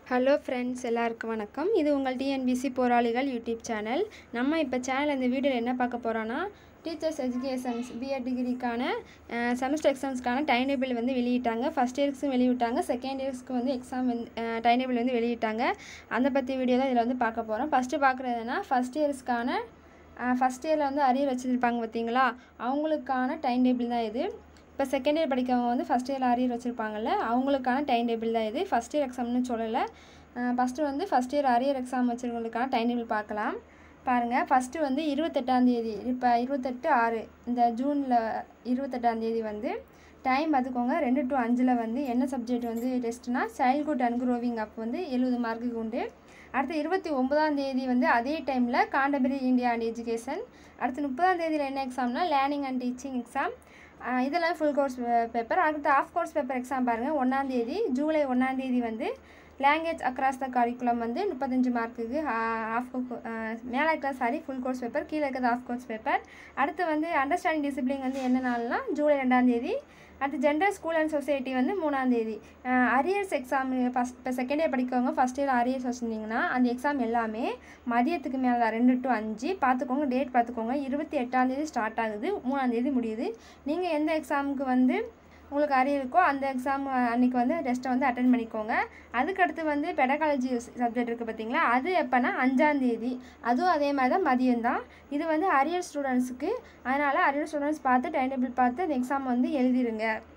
hello friends எல்லாருக்கும் வணக்கம் இது உங்கள் டிஎன்பிசி போராளிகள் யூடியூப் சேனல் நம்ம இப்போ சேனல் இந்த வீடியோவில் என்ன பார்க்க போகிறோன்னா டீச்சர்ஸ் எஜுகேஷன்ஸ் பிஎட் டிகிரிக்கான செமஸ்டர் எக்ஸாம்ஸ்க்கான டைம் டேபிள் வந்து வெளியிட்டாங்க ஃபஸ்ட் இயர்ஸ்க்கும் வெளியிட்டாங்க செகண்ட் இயர்ஸ்க்கு வந்து எக்ஸாம் வந்து டைம் டேபிள் வந்து வெளியிட்டாங்க அந்த பற்றி வீடியோ தான் இதில் வந்து பார்க்க போகிறோம் ஃபஸ்ட்டு பார்க்குறதுனா ஃபஸ்ட் இயர்ஸ்க்கான ஃபஸ்ட் இயரில் வந்து அரியர் வச்சுருப்பாங்க பார்த்தீங்களா அவங்களுக்கான டைம் டேபிள் தான் இது இப்போ செகண்ட் இயர் படிக்கிறவங்க வந்து ஃபஸ்ட் இயர் அரியர் வச்சுருப்பாங்கல்ல அவங்களுக்கான டைம் டேபிள் தான் இது ஃபஸ்ட் இயர் எக்ஸாம்னு சொல்லலை ஃபஸ்ட்டு வந்து ஃபஸ்ட் இயர் அரியர் எக்ஸாம் வச்சுருக்கவங்களுக்கான டைம் டேபிள் பார்க்கலாம் பாருங்கள் ஃபஸ்ட்டு வந்து இருபத்தெட்டாந்தேதி இப்போ இருபத்தெட்டு ஆறு இந்த ஜூனில் இருபத்தெட்டாந்தேதி வந்து டைம் பார்த்துக்கோங்க ரெண்டு டு அஞ்சில் வந்து என்ன சப்ஜெக்ட் வந்து டெஸ்ட்னா சைல்ட்ஹுட் அண்ட் க்ரோவிங் அப் வந்து எழுபது மார்க்குக்கு உண்டு அடுத்து இருபத்தி ஒன்பதாம் தேதி வந்து அதே டைமில் காண்டபரி இந்தியா அண்ட் எஜுகேஷன் அடுத்து முப்பதாம் தேதியில் என்ன எக்ஸாம்னா லேர்னிங் அண்ட் டீச்சிங் எக்ஸாம் இதெல்லாம் ஃபுல் கோர்ஸ் பேப்பர் அடுத்து ஆஃப் கோர்ஸ் பேப்பர் எக்ஸாம் பாருங்கள் ஒன்றாந்தேதி ஜூலை ஒன்றாந்தேதி வந்து லாங்குவேஜ் அக்ராஸ் த கரிக்குலம் வந்து முப்பத்தஞ்சு மார்க்குக்கு ஆஃப் மேலே இருக்கிற சாரி ஃபுல் கோர்ஸ் பேப்பர் கீழே இருக்கிறது ஆஃப் கோர்ஸ் பேப்பர் அடுத்து வந்து அண்டர்ஸ்டாண்டிங் டிசிப்ளின் வந்து என்ன நாள்னா ஜூலை ரெண்டாந்தேதி அடுத்து ஜெண்டர் ஸ்கூல் அண்ட் சொசைட்டி வந்து மூணாந்தேதி அரியர்ஸ் எக்ஸாம் ஃபஸ்ட் இப்போ செகண்ட் இயர் படிக்கிறவங்க ஃபஸ்ட் இயர் அரியர்ஸ் வச்சுருந்தீங்கன்னா அந்த எக்ஸாம் எல்லாமே மதியத்துக்கு மேலே தான் ரெண்டு டு அஞ்சு பார்த்துக்கோங்க டேட் பார்த்துக்கோங்க இருபத்தி எட்டாந்தேதி ஸ்டார்ட் ஆகுது மூணாந்தேதி முடியுது நீங்கள் எந்த எக்ஸாமுக்கு வந்து உங்களுக்கு அரியர் இருக்கோ அந்த எக்ஸாம் அன்றைக்கி வந்து டெஸ்ட்டை வந்து அட்டன் பண்ணிக்கோங்க அதுக்கடுத்து வந்து பெடகாலஜி சப்ஜெக்ட் இருக்குது பார்த்தீங்களா அது எப்போனா அஞ்சாந்தேதி அதுவும் அதே மாதிரி தான் மதியம்தான் இது வந்து அரியர் ஸ்டூடெண்ட்ஸுக்கு அதனால் அரியர் ஸ்டூடெண்ட்ஸ் பார்த்து டைம் டேபிள் பார்த்து அந்த எக்ஸாம் வந்து எழுதிருங்க